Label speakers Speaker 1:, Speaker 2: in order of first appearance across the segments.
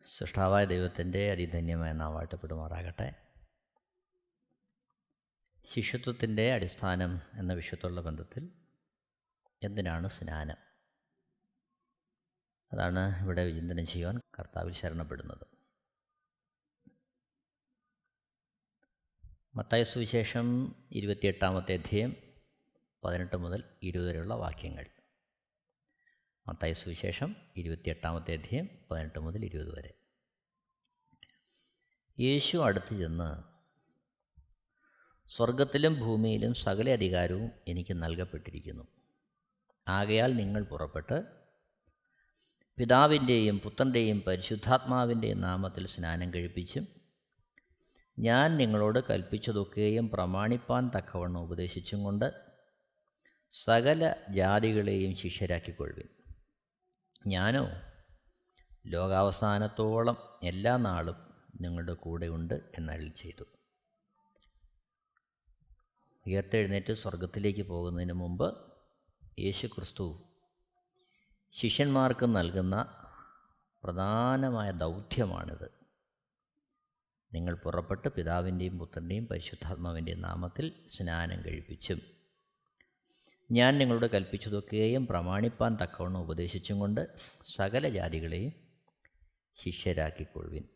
Speaker 1: സൃഷ്ടാവായ ദൈവത്തിൻ്റെ അതിധന്യമായ നാം വാഴ്ത്തപ്പെടുമാറാകട്ടെ ശിഷ്യത്വത്തിൻ്റെ അടിസ്ഥാനം എന്ന വിഷയത്തുള്ള ബന്ധത്തിൽ എന്തിനാണ് സ്നാനം അതാണ് ഇവിടെ വിചിന്തനം ചെയ്യുവാൻ കർത്താവിൽ ശരണപ്പെടുന്നത് മത്തായ സുവിശേഷം ഇരുപത്തിയെട്ടാമത്തെ അധ്യയം പതിനെട്ട് മുതൽ ഇരുപത് വരെയുള്ള വാക്യങ്ങൾ മത്തായ സുവിശേഷം ഇരുപത്തിയെട്ടാമത്തെ അധ്യയം പതിനെട്ട് മുതൽ ഇരുപത് വരെ യേശു അടുത്ത് ചെന്ന് സ്വർഗത്തിലും ഭൂമിയിലും സകല അധികാരവും എനിക്ക് നൽകപ്പെട്ടിരിക്കുന്നു ആകയാൽ നിങ്ങൾ പുറപ്പെട്ട് പിതാവിൻ്റെയും പുത്രൻ്റെയും പരിശുദ്ധാത്മാവിൻ്റെയും നാമത്തിൽ സ്നാനം കഴിപ്പിച്ചും ഞാൻ നിങ്ങളോട് കൽപ്പിച്ചതൊക്കെയും പ്രമാണിപ്പാൻ തക്കവണ്ണം ഉപദേശിച്ചും കൊണ്ട് സകല ജാതികളെയും ശിഷ്യരാക്കിക്കൊള്ളുവിൻ ഞാനോ ലോകാവസാനത്തോളം എല്ലാ നാളും നിങ്ങളുടെ കൂടെയുണ്ട് എന്നരുൾ ചെയ്തു ഉയർത്തെഴുന്നേറ്റ് സ്വർഗത്തിലേക്ക് പോകുന്നതിന് മുമ്പ് യേശു ക്രിസ്തു ശിഷ്യന്മാർക്ക് നൽകുന്ന പ്രധാനമായ ദൗത്യമാണിത് നിങ്ങൾ പുറപ്പെട്ട് പിതാവിൻ്റെയും പുത്രൻ്റെയും പരിശുദ്ധാത്മാവിൻ്റെയും നാമത്തിൽ സ്നാനം കഴിപ്പിച്ചും ഞാൻ നിങ്ങളോട് കൽപ്പിച്ചതൊക്കെയും പ്രമാണിപ്പാൻ തക്കവണ്ണം ഉപദേശിച്ചും കൊണ്ട് സകല ജാതികളെയും ശിഷ്യരാക്കിക്കൊള്ളുവിൻ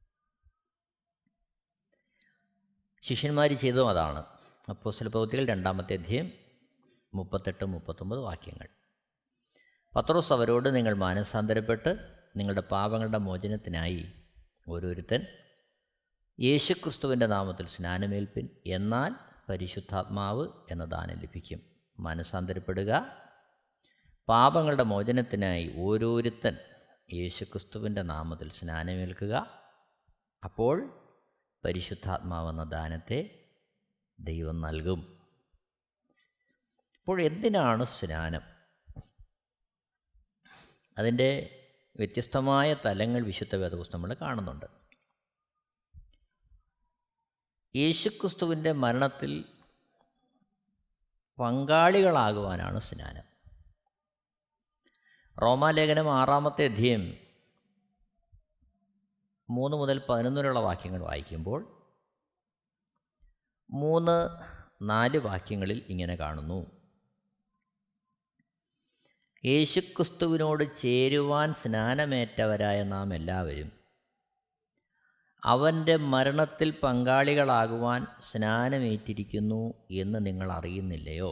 Speaker 1: ശിഷ്യന്മാർ ചെയ്തതും അതാണ് അപ്പോസ്തല പ്രവൃത്തികൾ രണ്ടാമത്തെ അധ്യയം മുപ്പത്തെട്ട് മുപ്പത്തൊമ്പത് വാക്യങ്ങൾ പത്രോസ് അവരോട് നിങ്ങൾ മാനസാന്തരപ്പെട്ട് നിങ്ങളുടെ പാപങ്ങളുടെ മോചനത്തിനായി ഓരോരുത്തൻ യേശുക്രിസ്തുവിൻ്റെ നാമത്തിൽ സ്നാനമേൽപ്പിൻ എന്നാൽ പരിശുദ്ധാത്മാവ് എന്ന ദാനം ലഭിക്കും മനസ്സാന്തരപ്പെടുക പാപങ്ങളുടെ മോചനത്തിനായി ഓരോരുത്തൻ യേശുക്രിസ്തുവിൻ്റെ നാമത്തിൽ സ്നാനമേൽക്കുക അപ്പോൾ പരിശുദ്ധാത്മാവെന്ന ദാനത്തെ ദൈവം നൽകും അപ്പോൾ എന്തിനാണ് സ്നാനം അതിൻ്റെ വ്യത്യസ്തമായ തലങ്ങൾ വിശുദ്ധ വേദപുസ്തകങ്ങൾ കാണുന്നുണ്ട് യേശുക്രിസ്തുവിൻ്റെ മരണത്തിൽ പങ്കാളികളാകുവാനാണ് സ്നാനം റോമാലേഖനം ആറാമത്തെ അധ്യയം മൂന്ന് മുതൽ പതിനൊന്ന് വരെയുള്ള വാക്യങ്ങൾ വായിക്കുമ്പോൾ മൂന്ന് നാല് വാക്യങ്ങളിൽ ഇങ്ങനെ കാണുന്നു യേശുക്രിസ്തുവിനോട് ചേരുവാൻ സ്നാനമേറ്റവരായ നാം എല്ലാവരും അവൻ്റെ മരണത്തിൽ പങ്കാളികളാകുവാൻ സ്നാനമേറ്റിരിക്കുന്നു എന്ന് നിങ്ങൾ അറിയുന്നില്ലയോ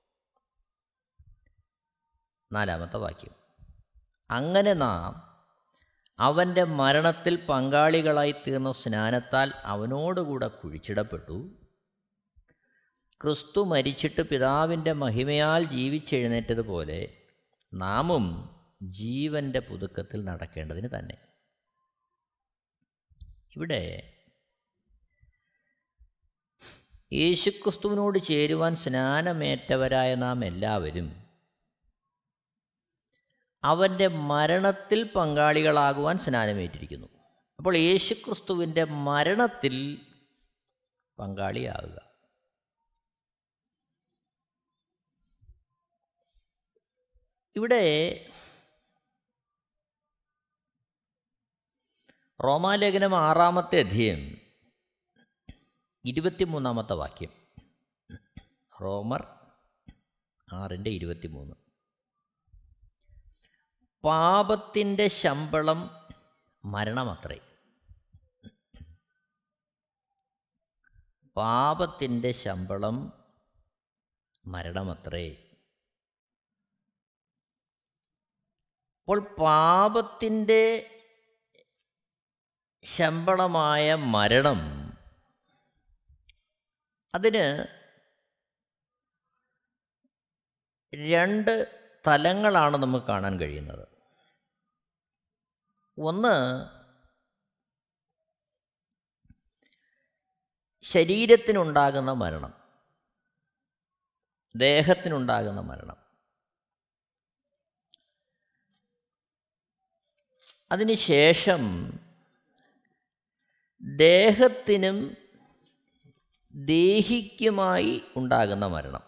Speaker 1: നാലാമത്തെ വാക്യം അങ്ങനെ നാം അവൻ്റെ മരണത്തിൽ പങ്കാളികളായി തീർന്ന സ്നാനത്താൽ അവനോടുകൂടെ കുഴിച്ചിടപ്പെട്ടു ക്രിസ്തു മരിച്ചിട്ട് പിതാവിൻ്റെ മഹിമയാൽ ജീവിച്ചെഴുന്നേറ്റതുപോലെ നാമും ജീവൻ്റെ പുതുക്കത്തിൽ നടക്കേണ്ടതിന് തന്നെ ഇവിടെ യേശുക്രിസ്തുവിനോട് ചേരുവാൻ സ്നാനമേറ്റവരായ നാം എല്ലാവരും അവൻ്റെ മരണത്തിൽ പങ്കാളികളാകുവാൻ സ്നാനമേറ്റിരിക്കുന്നു അപ്പോൾ യേശുക്രിസ്തുവിൻ്റെ മരണത്തിൽ പങ്കാളിയാകുക ഇവിടെ റോമാലേഖനം ആറാമത്തെ അധ്യയം ഇരുപത്തിമൂന്നാമത്തെ വാക്യം റോമർ ആറിൻ്റെ ഇരുപത്തിമൂന്ന് പാപത്തിൻ്റെ ശമ്പളം മരണമത്രേ പാപത്തിൻ്റെ ശമ്പളം മരണമത്രേ അപ്പോൾ പാപത്തിൻ്റെ ശമ്പളമായ മരണം അതിന് രണ്ട് തലങ്ങളാണ് നമുക്ക് കാണാൻ കഴിയുന്നത് ഒന്ന് ശരീരത്തിനുണ്ടാകുന്ന മരണം ദേഹത്തിനുണ്ടാകുന്ന മരണം അതിനുശേഷം ദേഹത്തിനും ദേഹിക്കുമായി ഉണ്ടാകുന്ന മരണം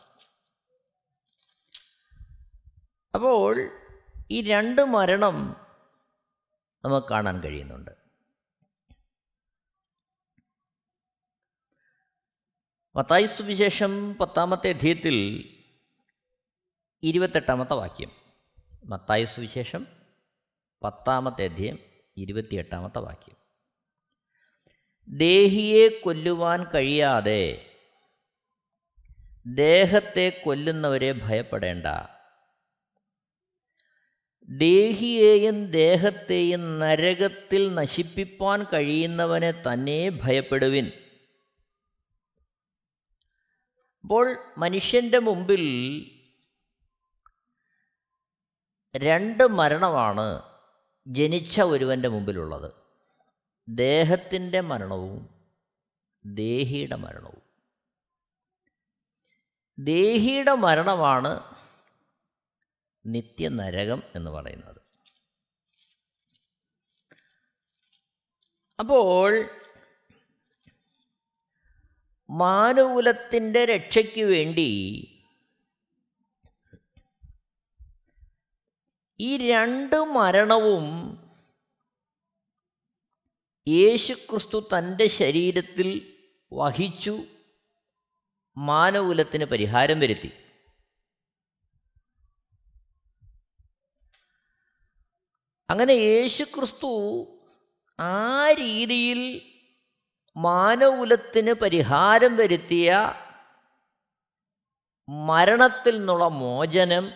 Speaker 1: അപ്പോൾ ഈ രണ്ട് മരണം നമുക്ക് കാണാൻ കഴിയുന്നുണ്ട് മത്തായി സുവിശേഷം പത്താമത്തെ അധ്യയത്തിൽ ഇരുപത്തെട്ടാമത്തെ വാക്യം മത്തായി സുവിശേഷം പത്താമത്തെ അധ്യയം ഇരുപത്തിയെട്ടാമത്തെ വാക്യം ദേഹിയെ കൊല്ലുവാൻ കഴിയാതെ ദേഹത്തെ കൊല്ലുന്നവരെ ഭയപ്പെടേണ്ട ദേഹിയെയും ദേഹത്തെയും നരകത്തിൽ നശിപ്പിപ്പാൻ കഴിയുന്നവനെ തന്നെ ഭയപ്പെടുവിൻ അപ്പോൾ മനുഷ്യൻ്റെ മുമ്പിൽ രണ്ട് മരണമാണ് ജനിച്ച ഒരുവൻ്റെ മുമ്പിലുള്ളത് ദേഹത്തിൻ്റെ മരണവും ദേഹിയുടെ മരണവും ദേഹിയുടെ മരണമാണ് നിത്യനരകം എന്ന് പറയുന്നത് അപ്പോൾ മാനുകുലത്തിൻ്റെ രക്ഷയ്ക്ക് വേണ്ടി ഈ രണ്ട് മരണവും യേശുക്രിസ്തു തൻ്റെ ശരീരത്തിൽ വഹിച്ചു മാനകുലത്തിന് പരിഹാരം വരുത്തി അങ്ങനെ യേശുക്രിസ്തു ആ രീതിയിൽ മാനകുലത്തിന് പരിഹാരം വരുത്തിയ മരണത്തിൽ നിന്നുള്ള മോചനം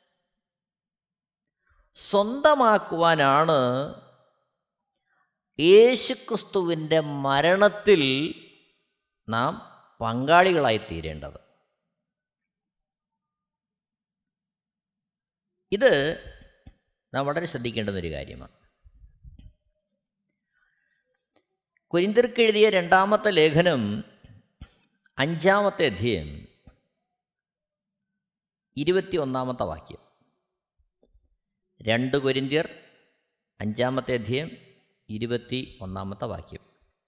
Speaker 1: സ്വന്തമാക്കുവാനാണ് യേശുക്രിസ്തുവിൻ്റെ മരണത്തിൽ നാം പങ്കാളികളായി തീരേണ്ടത് ഇത് നാം വളരെ ശ്രദ്ധിക്കേണ്ടുന്ന ഒരു കാര്യമാണ് കുരിന്തിർക്കെഴുതിയ രണ്ടാമത്തെ ലേഖനം അഞ്ചാമത്തെ അധ്യയം ഇരുപത്തി ഒന്നാമത്തെ വാക്യം രണ്ട് കൊരിന്ത്യർ അഞ്ചാമത്തെ അധ്യയം ഇരുപത്തി ഒന്നാമത്തെ വാക്യം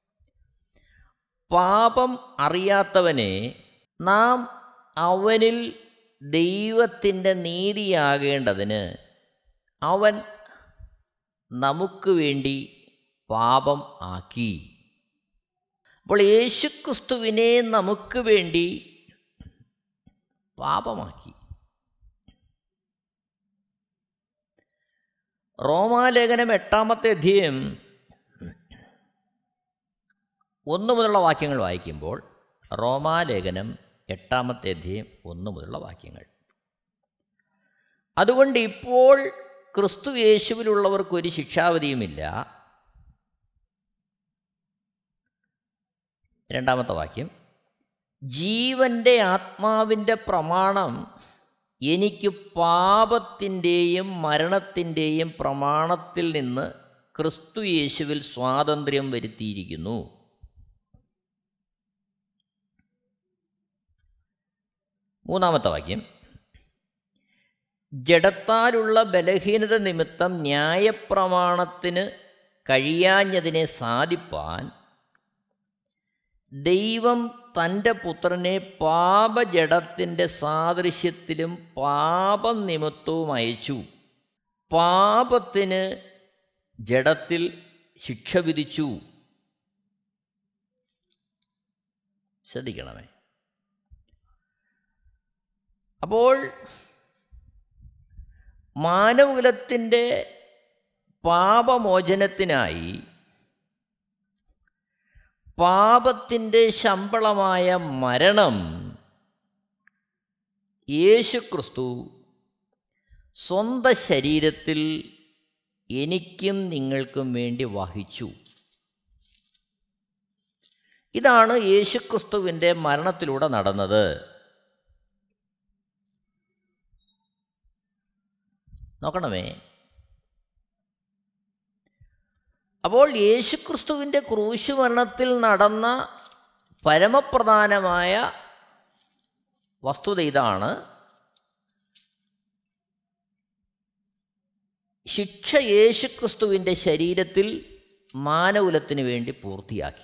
Speaker 1: പാപം അറിയാത്തവനെ നാം അവനിൽ ദൈവത്തിൻ്റെ നീതിയാകേണ്ടതിന് അവൻ നമുക്ക് വേണ്ടി പാപം ആക്കി അപ്പോൾ യേശുക്രിസ്തുവിനെ നമുക്ക് വേണ്ടി പാപമാക്കി റോമാലേഖനം എട്ടാമത്തെ അധ്യയം ഒന്ന് മുതലുള്ള വാക്യങ്ങൾ വായിക്കുമ്പോൾ റോമാലേഖനം എട്ടാമത്തെ അധ്യയം ഒന്ന് മുതലുള്ള വാക്യങ്ങൾ അതുകൊണ്ട് ഇപ്പോൾ ക്രിസ്തു യേശുവിലുള്ളവർക്ക് ഒരു ശിക്ഷാവധിയുമില്ല രണ്ടാമത്തെ വാക്യം ജീവൻ്റെ ആത്മാവിൻ്റെ പ്രമാണം എനിക്ക് പാപത്തിൻ്റെയും മരണത്തിൻ്റെയും പ്രമാണത്തിൽ നിന്ന് ക്രിസ്തു യേശുവിൽ സ്വാതന്ത്ര്യം വരുത്തിയിരിക്കുന്നു മൂന്നാമത്തെ വാക്യം ജഡത്താലുള്ള ബലഹീനത നിമിത്തം ന്യായപ്രമാണത്തിന് കഴിയാഞ്ഞതിനെ സാധിപ്പാൻ ദൈവം തൻ്റെ പുത്രനെ പാപജഡത്തിൻ്റെ സാദൃശ്യത്തിലും പാപം നിമിത്തവും അയച്ചു പാപത്തിന് ജഡത്തിൽ ശിക്ഷ വിധിച്ചു ശ്രദ്ധിക്കണമേ അപ്പോൾ മാനവകുലത്തിൻ്റെ പാപമോചനത്തിനായി പാപത്തിൻ്റെ ശമ്പളമായ മരണം യേശുക്രിസ്തു സ്വന്തം ശരീരത്തിൽ എനിക്കും നിങ്ങൾക്കും വേണ്ടി വഹിച്ചു ഇതാണ് യേശുക്രിസ്തുവിൻ്റെ മരണത്തിലൂടെ നടന്നത് നോക്കണമേ അപ്പോൾ യേശുക്രിസ്തുവിൻ്റെ ക്രൂശ് മരണത്തിൽ നടന്ന പരമപ്രധാനമായ വസ്തുത ഇതാണ് ശിക്ഷ യേശുക്രിസ്തുവിൻ്റെ ശരീരത്തിൽ മാനകുലത്തിന് വേണ്ടി പൂർത്തിയാക്കി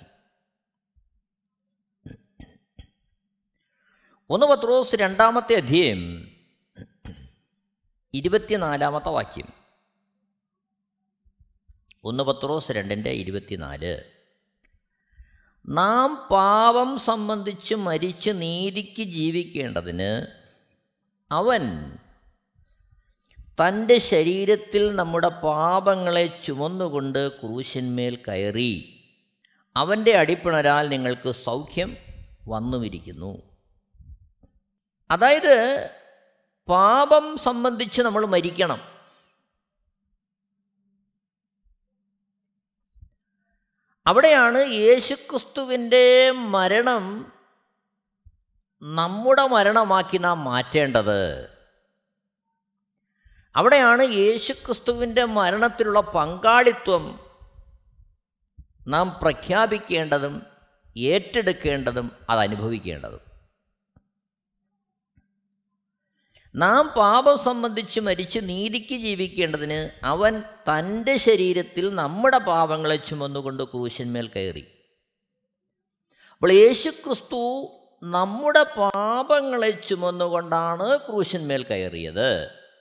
Speaker 1: ഒന്ന് പത്രോസ് രണ്ടാമത്തെ അധ്യയം ഇരുപത്തിനാലാമത്തെ വാക്യം ഒന്ന് പത്രോസ് രണ്ടിൻ്റെ ഇരുപത്തിനാല് നാം പാപം സംബന്ധിച്ച് മരിച്ച് നീതിക്ക് ജീവിക്കേണ്ടതിന് അവൻ തൻ്റെ ശരീരത്തിൽ നമ്മുടെ പാപങ്ങളെ ചുമന്നുകൊണ്ട് ക്രൂശന്മേൽ കയറി അവൻ്റെ അടിപ്പിണരാൽ നിങ്ങൾക്ക് സൗഖ്യം വന്നുമിരിക്കുന്നു അതായത് പാപം സംബന്ധിച്ച് നമ്മൾ മരിക്കണം അവിടെയാണ് യേശുക്രിസ്തുവിൻ്റെ മരണം നമ്മുടെ മരണമാക്കി നാം മാറ്റേണ്ടത് അവിടെയാണ് യേശുക്രിസ്തുവിൻ്റെ മരണത്തിലുള്ള പങ്കാളിത്വം നാം പ്രഖ്യാപിക്കേണ്ടതും ഏറ്റെടുക്കേണ്ടതും അത് അനുഭവിക്കേണ്ടതും നാം പാപം സംബന്ധിച്ച് മരിച്ച് നീതിക്ക് ജീവിക്കേണ്ടതിന് അവൻ തൻ്റെ ശരീരത്തിൽ നമ്മുടെ പാപങ്ങളെ ചുമന്നുകൊണ്ട് ക്രൂശന്മേൽ കയറി അപ്പോൾ യേശുക്രിസ്തു നമ്മുടെ പാപങ്ങളെ ചുമന്നുകൊണ്ടാണ് ക്രൂശന്മേൽ കയറിയത്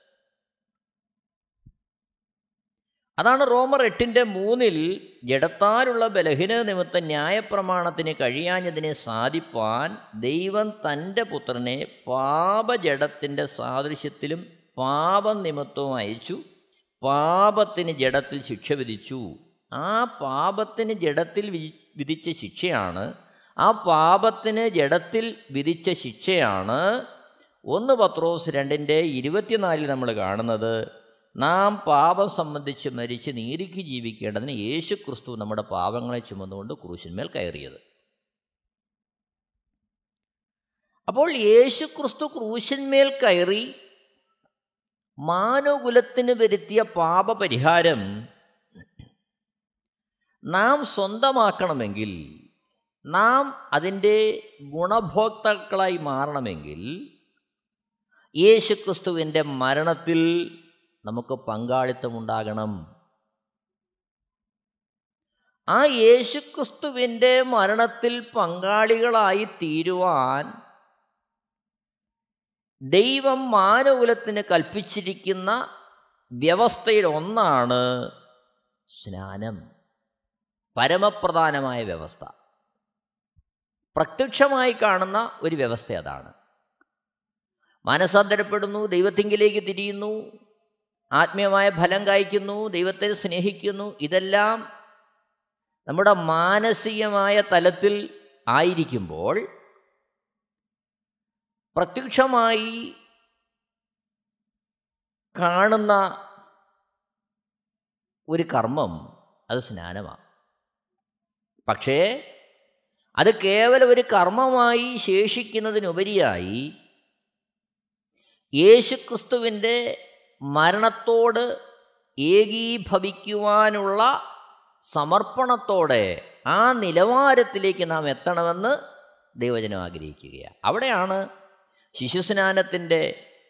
Speaker 1: അതാണ് റോമർ എട്ടിൻ്റെ മൂന്നിൽ ജഡത്താലുള്ള ബലഹീന നിമിത്തം ന്യായപ്രമാണത്തിന് കഴിയാഞ്ഞതിനെ സാധിപ്പാൻ ദൈവം തൻ്റെ പുത്രനെ പാപജഡത്തിൻ്റെ സാദൃശ്യത്തിലും പാപം നിമിത്തവും അയച്ചു പാപത്തിന് ജഡത്തിൽ ശിക്ഷ വിധിച്ചു ആ പാപത്തിന് ജഡത്തിൽ വിധിച്ച ശിക്ഷയാണ് ആ പാപത്തിന് ജഡത്തിൽ വിധിച്ച ശിക്ഷയാണ് ഒന്ന് പത്രോസ് രണ്ടിൻ്റെ ഇരുപത്തിനാലിൽ നമ്മൾ കാണുന്നത് നാം പാപം സംബന്ധിച്ച് മരിച്ച് നീതിക്ക് ജീവിക്കേണ്ടതിന് യേശു ക്രിസ്തു നമ്മുടെ പാപങ്ങളെ ചുമന്നുകൊണ്ട് ക്രൂശന്മേൽ കയറിയത് അപ്പോൾ യേശു ക്രിസ്തു ക്രൂശന്മേൽ കയറി മാനുകുലത്തിന് വരുത്തിയ പാപപരിഹാരം നാം സ്വന്തമാക്കണമെങ്കിൽ നാം അതിൻ്റെ ഗുണഭോക്താക്കളായി മാറണമെങ്കിൽ യേശുക്രിസ്തുവിൻ്റെ മരണത്തിൽ നമുക്ക് പങ്കാളിത്തമുണ്ടാകണം ആ യേശുക്രിസ്തുവിൻ്റെ മരണത്തിൽ പങ്കാളികളായി തീരുവാൻ ദൈവം മാനകുലത്തിന് കൽപ്പിച്ചിരിക്കുന്ന വ്യവസ്ഥയിൽ ഒന്നാണ് സ്നാനം പരമപ്രധാനമായ വ്യവസ്ഥ പ്രത്യക്ഷമായി കാണുന്ന ഒരു വ്യവസ്ഥ അതാണ് മനസ്സാന്തരപ്പെടുന്നു ദൈവത്തിങ്കിലേക്ക് തിരിയുന്നു ആത്മീയമായ ഫലം കായ്ക്കുന്നു ദൈവത്തെ സ്നേഹിക്കുന്നു ഇതെല്ലാം നമ്മുടെ മാനസികമായ തലത്തിൽ ആയിരിക്കുമ്പോൾ പ്രത്യക്ഷമായി കാണുന്ന ഒരു കർമ്മം അത് സ്നാനമാണ് പക്ഷേ അത് കേവലം ഒരു കർമ്മമായി ശേഷിക്കുന്നതിനുപരിയായി യേശുക്രിസ്തുവിൻ്റെ മരണത്തോട് ഏകീഭവിക്കുവാനുള്ള സമർപ്പണത്തോടെ ആ നിലവാരത്തിലേക്ക് നാം എത്തണമെന്ന് ദൈവജനം ആഗ്രഹിക്കുകയാണ് അവിടെയാണ് ശിശുസ്നാനത്തിൻ്റെ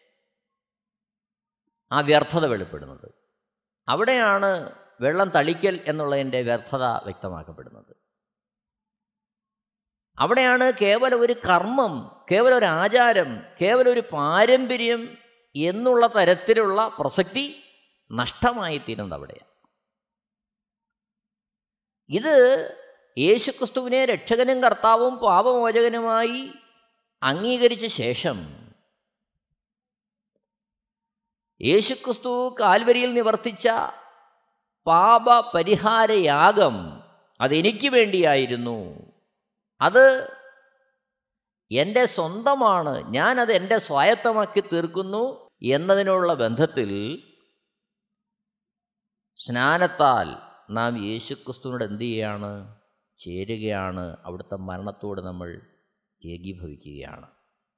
Speaker 1: ആ വ്യർത്ഥത വെളിപ്പെടുന്നത് അവിടെയാണ് വെള്ളം തളിക്കൽ എന്നുള്ളതിൻ്റെ വ്യർത്ഥത വ്യക്തമാക്കപ്പെടുന്നത് അവിടെയാണ് കേവലം ഒരു കർമ്മം കേവലം ഒരു ആചാരം കേവലം ഒരു പാരമ്പര്യം എന്നുള്ള തരത്തിലുള്ള പ്രസക്തി നഷ്ടമായി തീരുന്നത് അവിടെയാണ് ഇത് യേശുക്രിസ്തുവിനെ രക്ഷകനും കർത്താവും പാപമോചകനുമായി അംഗീകരിച്ച ശേഷം യേശുക്രിസ്തു കാൽവരിയിൽ നിവർത്തിച്ച പാപപരിഹാരയാഗം അതെനിക്ക് വേണ്ടിയായിരുന്നു അത് എൻ്റെ സ്വന്തമാണ് ഞാനത് എൻ്റെ സ്വായത്തമാക്കി തീർക്കുന്നു എന്നതിനുള്ള ബന്ധത്തിൽ സ്നാനത്താൽ നാം യേശുക്രിസ്തുവിനോട് എന്ത് ചെയ്യുകയാണ് ചേരുകയാണ് അവിടുത്തെ മരണത്തോട് നമ്മൾ ഏകീഭവിക്കുകയാണ്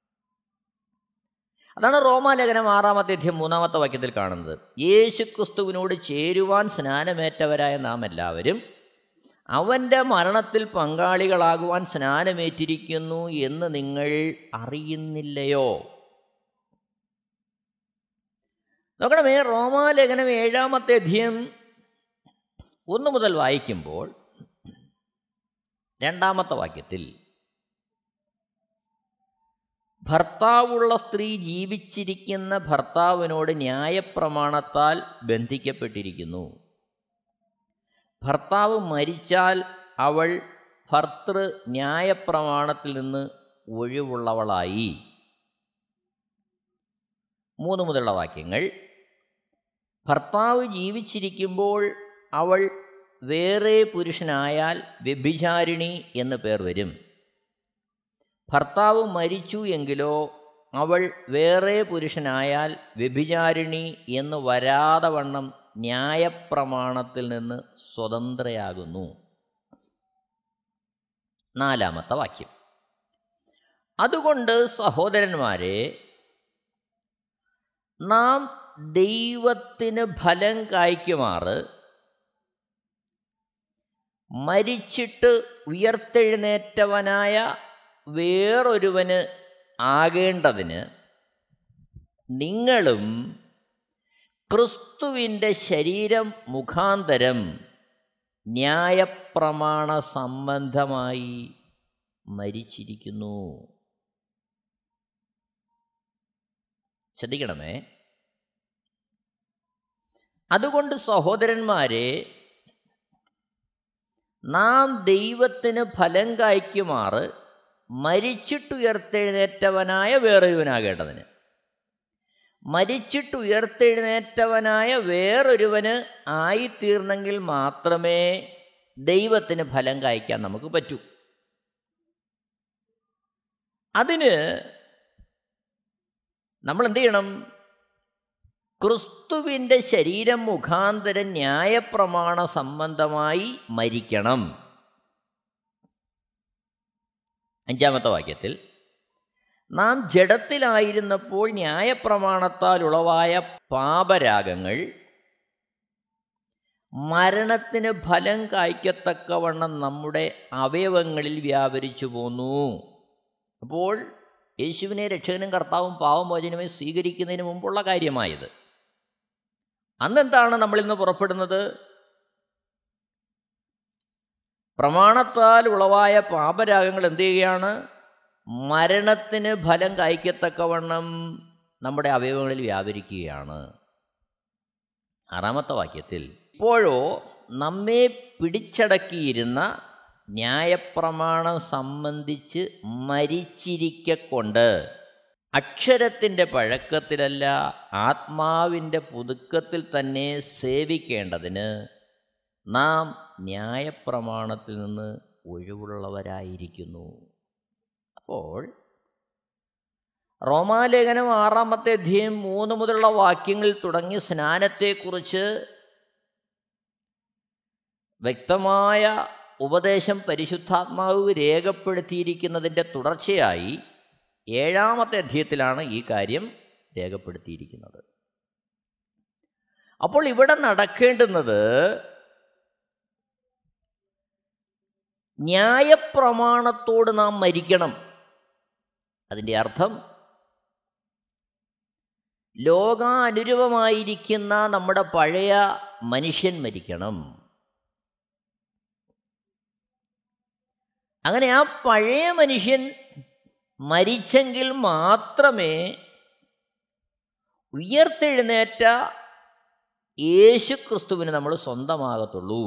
Speaker 1: അതാണ് റോമാലേഖനം ആറാമത്തെ അധ്യയം മൂന്നാമത്തെ വാക്യത്തിൽ കാണുന്നത് യേശുക്രിസ്തുവിനോട് ചേരുവാൻ സ്നാനമേറ്റവരായ നാം എല്ലാവരും അവൻ്റെ മരണത്തിൽ പങ്കാളികളാകുവാൻ സ്നാനമേറ്റിരിക്കുന്നു എന്ന് നിങ്ങൾ അറിയുന്നില്ലയോ നോക്കണമേ റോമാലേഖനം ഏഴാമത്തെ അധ്യയം ഒന്ന് മുതൽ വായിക്കുമ്പോൾ രണ്ടാമത്തെ വാക്യത്തിൽ ഭർത്താവുള്ള സ്ത്രീ ജീവിച്ചിരിക്കുന്ന ഭർത്താവിനോട് ന്യായപ്രമാണത്താൽ ബന്ധിക്കപ്പെട്ടിരിക്കുന്നു ഭർത്താവ് മരിച്ചാൽ അവൾ ഭർത്തൃ ന്യായപ്രമാണത്തിൽ നിന്ന് ഒഴിവുള്ളവളായി മൂന്ന് മുതലുള്ള വാക്യങ്ങൾ ഭർത്താവ് ജീവിച്ചിരിക്കുമ്പോൾ അവൾ വേറെ പുരുഷനായാൽ വ്യഭിചാരിണി എന്ന് പേർ വരും ഭർത്താവ് മരിച്ചു എങ്കിലോ അവൾ വേറെ പുരുഷനായാൽ വ്യഭിചാരിണി എന്ന് വരാതെ വണ്ണം ന്യായപ്രമാണത്തിൽ നിന്ന് സ്വതന്ത്രയാകുന്നു നാലാമത്തെ വാക്യം അതുകൊണ്ട് സഹോദരന്മാരെ നാം ദൈവത്തിന് ഫലം കായ്ക്കുമാറ് മരിച്ചിട്ട് ഉയർത്തെഴുന്നേറ്റവനായ വേറൊരുവന് ആകേണ്ടതിന് നിങ്ങളും ക്രിസ്തുവിൻ്റെ ശരീരം മുഖാന്തരം ന്യായപ്രമാണ സംബന്ധമായി മരിച്ചിരിക്കുന്നു ശ്രദ്ധിക്കണമേ അതുകൊണ്ട് സഹോദരന്മാരെ നാം ദൈവത്തിന് ഫലം കായ്ക്കുമാറ് മരിച്ചിട്ടുയർത്തെഴുന്നേറ്റവനായ വേറൊരുവനാകേണ്ടതിന് മരിച്ചിട്ടുയർത്തെഴുന്നേറ്റവനായ വേറൊരുവന് ആയിത്തീർന്നെങ്കിൽ മാത്രമേ ദൈവത്തിന് ഫലം കായ്ക്കാൻ നമുക്ക് പറ്റൂ അതിന് നമ്മൾ എന്ത് ചെയ്യണം ക്രിസ്തുവിൻ്റെ ശരീരം മുഖാന്തരം ന്യായപ്രമാണ സംബന്ധമായി മരിക്കണം അഞ്ചാമത്തെ വാക്യത്തിൽ നാം ജഡത്തിലായിരുന്നപ്പോൾ ന്യായപ്രമാണത്താൽ ഉളവായ പാപരാഗങ്ങൾ മരണത്തിന് ഫലം കായ്ക്കത്തക്കവണ്ണം നമ്മുടെ അവയവങ്ങളിൽ വ്യാപരിച്ചു പോന്നു അപ്പോൾ യേശുവിനെ രക്ഷകനും കർത്താവും പാവമോചനമായി സ്വീകരിക്കുന്നതിന് മുമ്പുള്ള കാര്യമായത് അന്നെന്താണ് നമ്മളിന്ന് പുറപ്പെടുന്നത് പ്രമാണത്താൽ ഉളവായ പാപരാഗങ്ങൾ എന്ത് ചെയ്യുകയാണ് മരണത്തിന് ഫലം കായ്ക്കത്തക്കവണ്ണം നമ്മുടെ അവയവങ്ങളിൽ വ്യാപരിക്കുകയാണ് ആറാമത്തെ വാക്യത്തിൽ ഇപ്പോഴോ നമ്മെ പിടിച്ചടക്കിയിരുന്ന ന്യായപ്രമാണം സംബന്ധിച്ച് മരിച്ചിരിക്കൊണ്ട് അക്ഷരത്തിൻ്റെ പഴക്കത്തിലല്ല ആത്മാവിൻ്റെ പുതുക്കത്തിൽ തന്നെ സേവിക്കേണ്ടതിന് നാം ന്യായപ്രമാണത്തിൽ നിന്ന് ഒഴിവുള്ളവരായിരിക്കുന്നു അപ്പോൾ റോമാലേഖനം ആറാമത്തെ അധ്യയം മൂന്ന് മുതലുള്ള വാക്യങ്ങൾ തുടങ്ങി സ്നാനത്തെക്കുറിച്ച് വ്യക്തമായ ഉപദേശം പരിശുദ്ധാത്മാവ് രേഖപ്പെടുത്തിയിരിക്കുന്നതിൻ്റെ തുടർച്ചയായി ഏഴാമത്തെ അധ്യയത്തിലാണ് ഈ കാര്യം രേഖപ്പെടുത്തിയിരിക്കുന്നത് അപ്പോൾ ഇവിടെ നടക്കേണ്ടുന്നത് ന്യായപ്രമാണത്തോട് നാം മരിക്കണം അതിൻ്റെ അർത്ഥം ലോകാനുരൂപമായിരിക്കുന്ന നമ്മുടെ പഴയ മനുഷ്യൻ മരിക്കണം അങ്ങനെ ആ പഴയ മനുഷ്യൻ മരിച്ചെങ്കിൽ മാത്രമേ ഉയർത്തെഴുന്നേറ്റ യേശു ക്രിസ്തുവിന് നമ്മൾ സ്വന്തമാകത്തുള്ളൂ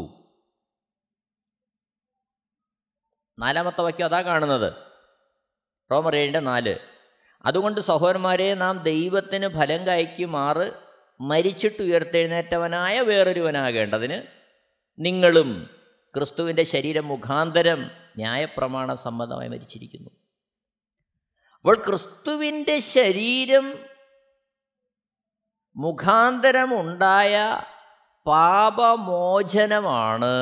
Speaker 1: നാലാമത്തെ വാക്യം അതാ കാണുന്നത് റോമർ ഏഴിൻ്റെ നാല് അതുകൊണ്ട് സഹോദരന്മാരെ നാം ദൈവത്തിന് ഫലം കായ്ക്കുമാറ് മരിച്ചിട്ട് ഉയർത്തെഴുന്നേറ്റവനായ വേറൊരുവനാകേണ്ടതിന് നിങ്ങളും ക്രിസ്തുവിൻ്റെ ശരീരം മുഖാന്തരം ന്യായപ്രമാണ സമ്മതമായി മരിച്ചിരിക്കുന്നു അപ്പോൾ ക്രിസ്തുവിൻ്റെ ശരീരം മുഖാന്തരമുണ്ടായ പാപമോചനമാണ്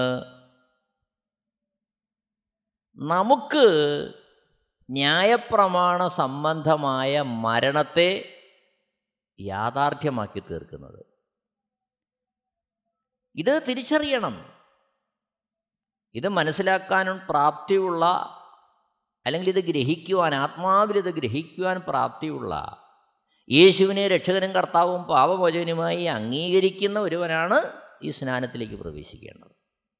Speaker 1: നമുക്ക് ന്യായപ്രമാണ സംബന്ധമായ മരണത്തെ യാഥാർത്ഥ്യമാക്കി തീർക്കുന്നത് ഇത് തിരിച്ചറിയണം ഇത് മനസ്സിലാക്കാനും പ്രാപ്തിയുള്ള അല്ലെങ്കിൽ ഇത് ഗ്രഹിക്കുവാൻ ആത്മാവിൽ ഇത് ഗ്രഹിക്കുവാൻ പ്രാപ്തിയുള്ള യേശുവിനെ രക്ഷകനും കർത്താവും പാപമോചകനുമായി അംഗീകരിക്കുന്ന ഒരുവനാണ് ഈ സ്നാനത്തിലേക്ക് പ്രവേശിക്കേണ്ടത്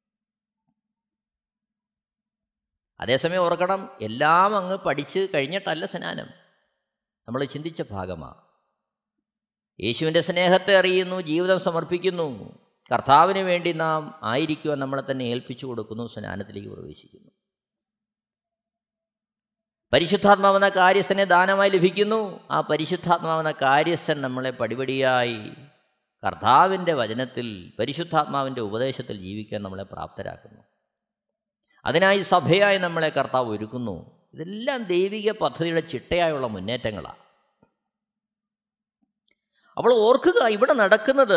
Speaker 1: അതേസമയം ഓർക്കണം എല്ലാം അങ്ങ് പഠിച്ച് കഴിഞ്ഞിട്ടല്ല സ്നാനം നമ്മൾ ചിന്തിച്ച ഭാഗമാണ് യേശുവിൻ്റെ സ്നേഹത്തെ അറിയുന്നു ജീവിതം സമർപ്പിക്കുന്നു കർത്താവിന് വേണ്ടി നാം ആയിരിക്കുവാൻ നമ്മളെ തന്നെ ഏൽപ്പിച്ചു കൊടുക്കുന്നു സ്നാനത്തിലേക്ക് പ്രവേശിക്കുന്നു പരിശുദ്ധാത്മാവെന്ന കാര്യസ്ഥനെ ദാനമായി ലഭിക്കുന്നു ആ പരിശുദ്ധാത്മാവെന്ന കാര്യസ്ഥൻ നമ്മളെ പടിപടിയായി കർത്താവിൻ്റെ വചനത്തിൽ പരിശുദ്ധാത്മാവിൻ്റെ ഉപദേശത്തിൽ ജീവിക്കാൻ നമ്മളെ പ്രാപ്തരാക്കുന്നു അതിനായി സഭയായി നമ്മളെ കർത്താവ് ഒരുക്കുന്നു ഇതെല്ലാം ദൈവിക പദ്ധതിയുടെ ചിട്ടയായുള്ള മുന്നേറ്റങ്ങളാണ് അപ്പോൾ ഓർക്കുക ഇവിടെ നടക്കുന്നത്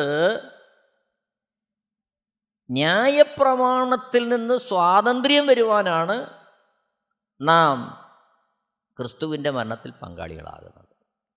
Speaker 1: ന്യായപ്രമാണത്തിൽ നിന്ന് സ്വാതന്ത്ര്യം വരുവാനാണ് നാം ക്രിസ്തുവിൻ്റെ മരണത്തിൽ പങ്കാളികളാകുന്നത്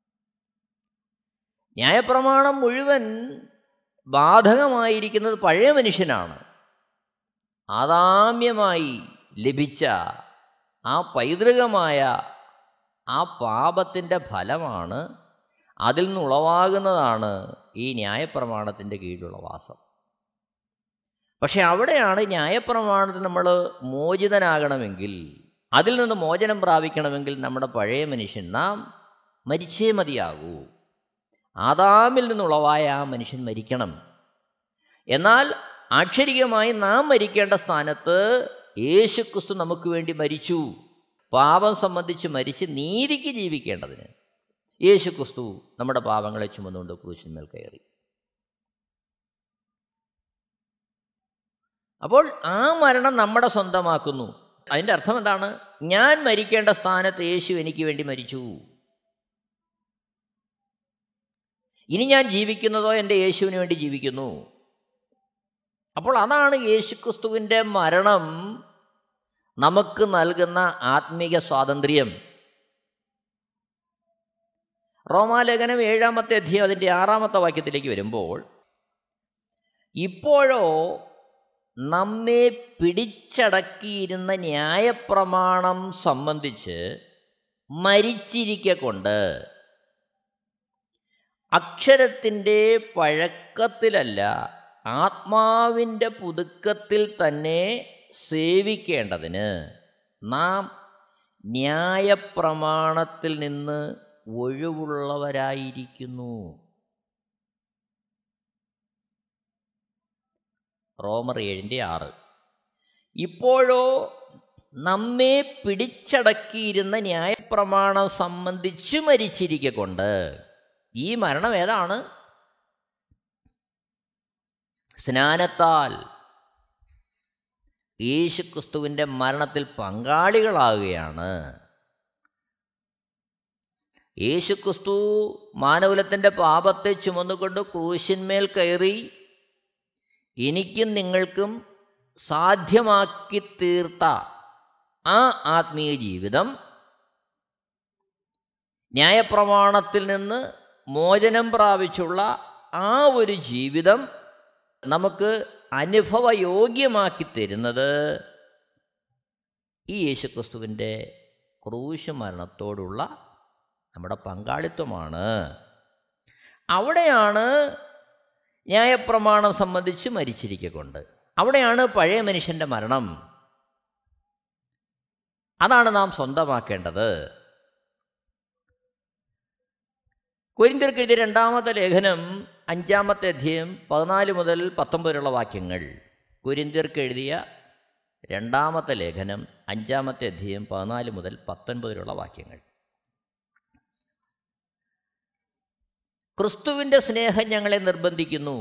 Speaker 1: ന്യായപ്രമാണം മുഴുവൻ ബാധകമായിരിക്കുന്നത് പഴയ മനുഷ്യനാണ് ആദാമ്യമായി ലഭിച്ച ആ പൈതൃകമായ ആ പാപത്തിൻ്റെ ഫലമാണ് അതിൽ നിന്നുളവാകുന്നതാണ് ഈ ന്യായപ്രമാണത്തിൻ്റെ കീഴിലുള്ള വാസം പക്ഷെ അവിടെയാണ് ന്യായപ്രമാണത്തിൽ നമ്മൾ മോചിതനാകണമെങ്കിൽ അതിൽ നിന്ന് മോചനം പ്രാപിക്കണമെങ്കിൽ നമ്മുടെ പഴയ മനുഷ്യൻ നാം മരിച്ചേ മതിയാകൂ ആദാമിൽ നിന്നുളവായ ആ മനുഷ്യൻ മരിക്കണം എന്നാൽ ആക്ഷരികമായി നാം മരിക്കേണ്ട സ്ഥാനത്ത് യേശു ക്രിസ്തു നമുക്ക് വേണ്ടി മരിച്ചു പാപം സംബന്ധിച്ച് മരിച്ച് നീതിക്ക് ജീവിക്കേണ്ടതിന് യേശു ക്രിസ്തു നമ്മുടെ പാപങ്ങളെ ചുമന്നുകൊണ്ട് ക്രൂശിന്മേൽ കയറി അപ്പോൾ ആ മരണം നമ്മുടെ സ്വന്തമാക്കുന്നു അതിൻ്റെ അർത്ഥം എന്താണ് ഞാൻ മരിക്കേണ്ട സ്ഥാനത്ത് യേശു എനിക്ക് വേണ്ടി മരിച്ചു ഇനി ഞാൻ ജീവിക്കുന്നതോ എൻ്റെ യേശുവിന് വേണ്ടി ജീവിക്കുന്നു അപ്പോൾ അതാണ് യേശുക്രിസ്തുവിൻ്റെ മരണം നമുക്ക് നൽകുന്ന ആത്മീക സ്വാതന്ത്ര്യം റോമാലേഖനം ഏഴാമത്തെ അധ്യായം അതിൻ്റെ ആറാമത്തെ വാക്യത്തിലേക്ക് വരുമ്പോൾ ഇപ്പോഴോ നമ്മെ പിടിച്ചടക്കിയിരുന്ന ന്യായപ്രമാണം സംബന്ധിച്ച് മരിച്ചിരിക്കെ കൊണ്ട് അക്ഷരത്തിൻ്റെ പഴക്കത്തിലല്ല ആത്മാവിൻ്റെ പുതുക്കത്തിൽ തന്നെ സേവിക്കേണ്ടതിന് നാം ന്യായപ്രമാണത്തിൽ നിന്ന് ഒഴിവുള്ളവരായിരിക്കുന്നു റോമർ ഏഴിൻ്റെ ആറ് ഇപ്പോഴോ നമ്മെ പിടിച്ചടക്കിയിരുന്ന ന്യായപ്രമാണം സംബന്ധിച്ച് മരിച്ചിരിക്കെ കൊണ്ട് ഈ മരണം ഏതാണ് സ്നാനത്താൽ യേശുക്രിസ്തുവിൻ്റെ മരണത്തിൽ പങ്കാളികളാകുകയാണ് യേശുക്രിസ്തു മാനകുലത്തിൻ്റെ പാപത്തെ ചുമന്നുകൊണ്ട് ക്രൂശിന്മേൽ കയറി എനിക്കും നിങ്ങൾക്കും സാധ്യമാക്കി തീർത്ത ആ ആത്മീയ ജീവിതം ന്യായപ്രമാണത്തിൽ നിന്ന് മോചനം പ്രാപിച്ചുള്ള ആ ഒരു ജീവിതം നമുക്ക് അനുഭവയോഗ്യമാക്കി തരുന്നത് ഈ യേശുക്രിസ്തുവിൻ്റെ ക്രൂശ് മരണത്തോടുള്ള നമ്മുടെ പങ്കാളിത്തമാണ് അവിടെയാണ് ന്യായപ്രമാണം സംബന്ധിച്ച് മരിച്ചിരിക്കൊണ്ട് അവിടെയാണ് പഴയ മനുഷ്യൻ്റെ മരണം അതാണ് നാം സ്വന്തമാക്കേണ്ടത് കൊരിന്തിർക്ക് എഴുതിയ രണ്ടാമത്തെ ലേഖനം അഞ്ചാമത്തെ അധ്യായം പതിനാല് മുതൽ പത്തൊമ്പത് വരെയുള്ള വാക്യങ്ങൾ കൊരിന്തിർക്ക് എഴുതിയ രണ്ടാമത്തെ ലേഖനം അഞ്ചാമത്തെ അധ്യായം പതിനാല് മുതൽ പത്തൊൻപത് വരെയുള്ള വാക്യങ്ങൾ ക്രിസ്തുവിൻ്റെ സ്നേഹം ഞങ്ങളെ നിർബന്ധിക്കുന്നു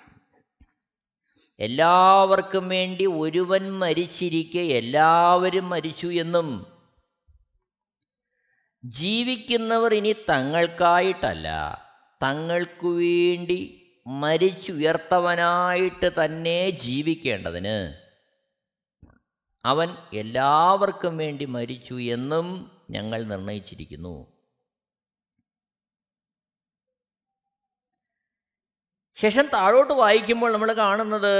Speaker 1: എല്ലാവർക്കും വേണ്ടി ഒരുവൻ മരിച്ചിരിക്കെ എല്ലാവരും മരിച്ചു എന്നും ജീവിക്കുന്നവർ ഇനി തങ്ങൾക്കായിട്ടല്ല തങ്ങൾക്കു വേണ്ടി മരിച്ചുയർത്തവനായിട്ട് തന്നെ ജീവിക്കേണ്ടതിന് അവൻ എല്ലാവർക്കും വേണ്ടി മരിച്ചു എന്നും ഞങ്ങൾ നിർണയിച്ചിരിക്കുന്നു ശേഷം താഴോട്ട് വായിക്കുമ്പോൾ നമ്മൾ കാണുന്നത്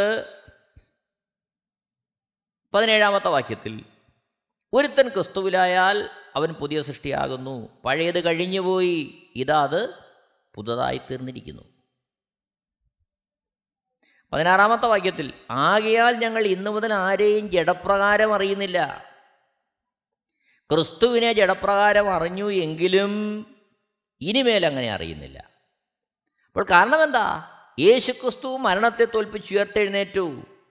Speaker 1: പതിനേഴാമത്തെ വാക്യത്തിൽ ഒരുത്തൻ ക്രിസ്തുവിലായാൽ അവൻ പുതിയ സൃഷ്ടിയാകുന്നു പഴയത് കഴിഞ്ഞുപോയി ഇതാ അത് പുതുതായി തീർന്നിരിക്കുന്നു പതിനാറാമത്തെ വാക്യത്തിൽ ആകയാൽ ഞങ്ങൾ ഇന്നു മുതൽ ആരെയും ജഡപ്രകാരം അറിയുന്നില്ല ക്രിസ്തുവിനെ ജഡപ്രകാരം അറിഞ്ഞു എങ്കിലും ഇനിമേൽ അങ്ങനെ അറിയുന്നില്ല അപ്പോൾ കാരണം എന്താ യേശുക്രിസ്തു മരണത്തെ തോൽപ്പിച്ചുയർത്തെഴുന്നേറ്റു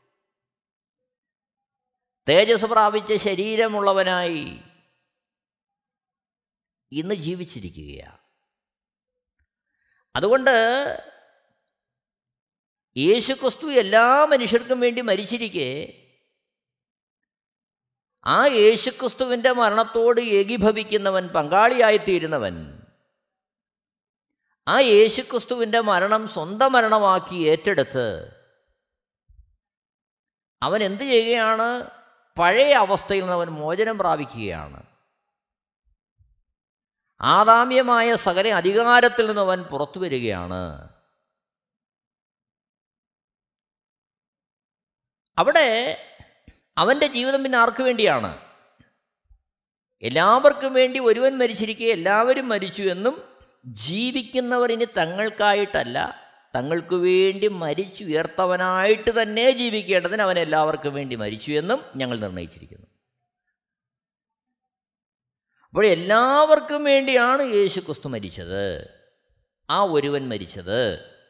Speaker 1: തേജസ് പ്രാപിച്ച ശരീരമുള്ളവനായി ഇന്ന് ജീവിച്ചിരിക്കുകയാണ് അതുകൊണ്ട് യേശുക്രിസ്തു എല്ലാ മനുഷ്യർക്കും വേണ്ടി മരിച്ചിരിക്കെ ആ യേശുക്രിസ്തുവിൻ്റെ മരണത്തോട് ഏകീഭവിക്കുന്നവൻ പങ്കാളിയായിത്തീരുന്നവൻ ആ യേശുക്രിസ്തുവിൻ്റെ മരണം സ്വന്തം മരണമാക്കി ഏറ്റെടുത്ത് അവൻ എന്ത് ചെയ്യുകയാണ് പഴയ അവസ്ഥയിൽ നിന്ന് അവൻ മോചനം പ്രാപിക്കുകയാണ് ആദാമ്യമായ സകല അധികാരത്തിൽ നിന്ന് അവൻ പുറത്തു വരികയാണ് അവിടെ അവൻ്റെ ജീവിതം പിന്നെ ആർക്ക് വേണ്ടിയാണ് എല്ലാവർക്കും വേണ്ടി ഒരുവൻ മരിച്ചിരിക്കെ എല്ലാവരും മരിച്ചു എന്നും ജീവിക്കുന്നവർ ഇനി തങ്ങൾക്കായിട്ടല്ല തങ്ങൾക്ക് വേണ്ടി മരിച്ചുയർത്തവനായിട്ട് തന്നെ ജീവിക്കേണ്ടതിന് അവൻ എല്ലാവർക്കും വേണ്ടി മരിച്ചു എന്നും ഞങ്ങൾ നിർണയിച്ചിരിക്കുന്നു അപ്പോൾ എല്ലാവർക്കും വേണ്ടിയാണ് യേശു ക്രിസ്തു മരിച്ചത് ആ ഒരുവൻ മരിച്ചത്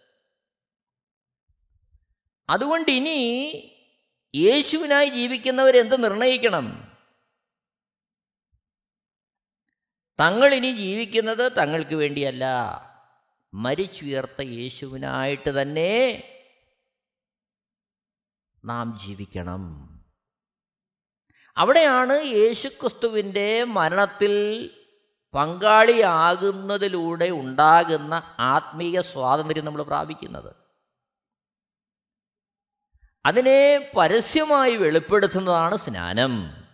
Speaker 1: അതുകൊണ്ട് ഇനി യേശുവിനായി ജീവിക്കുന്നവരെന്ത് നിർണയിക്കണം തങ്ങൾ ഇനി ജീവിക്കുന്നത് തങ്ങൾക്ക് വേണ്ടിയല്ല മരിച്ചുയർത്ത യേശുവിനായിട്ട് തന്നെ നാം ജീവിക്കണം അവിടെയാണ് യേശുക്രിസ്തുവിൻ്റെ മരണത്തിൽ പങ്കാളിയാകുന്നതിലൂടെ ഉണ്ടാകുന്ന ആത്മീയ സ്വാതന്ത്ര്യം നമ്മൾ പ്രാപിക്കുന്നത് അതിനെ പരസ്യമായി വെളിപ്പെടുത്തുന്നതാണ് സ്നാനം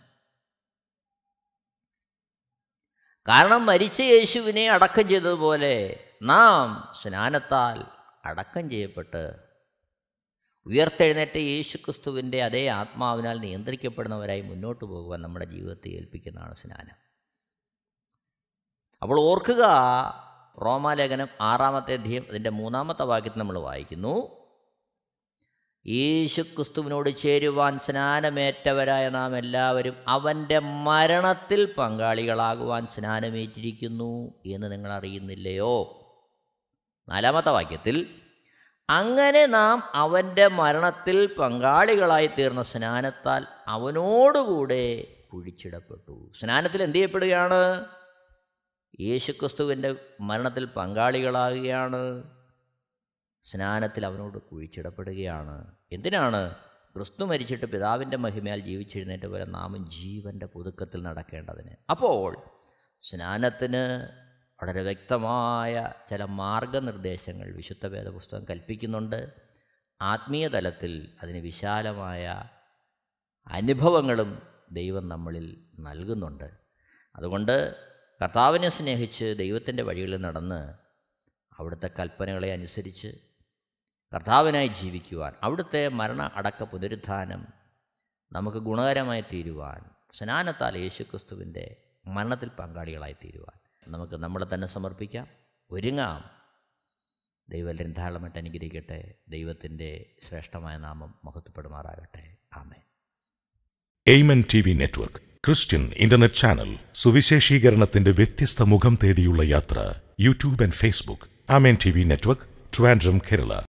Speaker 1: കാരണം മരിച്ച യേശുവിനെ അടക്കം ചെയ്തതുപോലെ നാം സ്നാനത്താൽ അടക്കം ചെയ്യപ്പെട്ട് ഉയർത്തെഴുന്നേറ്റ യേശു ക്രിസ്തുവിൻ്റെ അതേ ആത്മാവിനാൽ നിയന്ത്രിക്കപ്പെടുന്നവരായി മുന്നോട്ട് പോകുവാൻ നമ്മുടെ ജീവിതത്തെ ഏൽപ്പിക്കുന്നതാണ് സ്നാനം അപ്പോൾ ഓർക്കുക റോമാലേഖനം ആറാമത്തെ അധ്യയം അതിൻ്റെ മൂന്നാമത്തെ വാക്യത്തിൽ നമ്മൾ വായിക്കുന്നു യേശു ക്രിസ്തുവിനോട് ചേരുവാൻ സ്നാനമേറ്റവരായ നാം എല്ലാവരും അവൻ്റെ മരണത്തിൽ പങ്കാളികളാകുവാൻ സ്നാനമേറ്റിരിക്കുന്നു എന്ന് നിങ്ങൾ അറിയുന്നില്ലയോ നാലാമത്തെ വാക്യത്തിൽ അങ്ങനെ നാം അവൻ്റെ മരണത്തിൽ പങ്കാളികളായി തീർന്ന സ്നാനത്താൽ അവനോടുകൂടെ കുഴിച്ചിടപ്പെട്ടു സ്നാനത്തിൽ എന്ത് ചെയ്യപ്പെടുകയാണ് യേശുക്രിസ്തുവിൻ്റെ മരണത്തിൽ പങ്കാളികളാകുകയാണ് സ്നാനത്തിൽ അവനോട് കുഴിച്ചിടപ്പെടുകയാണ് എന്തിനാണ് ക്രിസ്തു മരിച്ചിട്ട് പിതാവിൻ്റെ മഹിമയാൽ ജീവിച്ചെഴുന്നേറ്റ് പോലെ നാമും ജീവൻ്റെ പുതുക്കത്തിൽ നടക്കേണ്ടതിന് അപ്പോൾ സ്നാനത്തിന് വളരെ വ്യക്തമായ ചില മാർഗനിർദ്ദേശങ്ങൾ വിശുദ്ധ വേദപുസ്തകം കൽപ്പിക്കുന്നുണ്ട് ആത്മീയ തലത്തിൽ അതിന് വിശാലമായ അനുഭവങ്ങളും ദൈവം നമ്മളിൽ നൽകുന്നുണ്ട് അതുകൊണ്ട് കർത്താവിനെ സ്നേഹിച്ച് ദൈവത്തിൻ്റെ വഴികളിൽ നടന്ന് അവിടുത്തെ കൽപ്പനകളെ അനുസരിച്ച് കർത്താവിനായി ജീവിക്കുവാൻ അവിടുത്തെ മരണ അടക്ക പുനരുത്ഥാനം നമുക്ക് ഗുണകരമായി തീരുവാൻ സ്നാനത്താൽ യേശുക്രിസ്തുവിൻ്റെ മരണത്തിൽ പങ്കാളികളായി തീരുവാൻ നമുക്ക് നമ്മളെ തന്നെ സമർപ്പിക്കാം ഒരുങ്ങാം ദൈവം ധാരാളമായിട്ട് അനുഗ്രഹിക്കട്ടെ ദൈവത്തിൻ്റെ ശ്രേഷ്ഠമായ നാമം മഹത്വപ്പെടുമാറാകട്ടെ ആമേ
Speaker 2: Amen T V network Christian internet channel സുവിശേഷീകരണത്തിന്റെ വ്യത്യസ്ത മുഖം തേടിയുള്ള യാത്ര YouTube and Facebook Amen T V network Trivandrum Kerala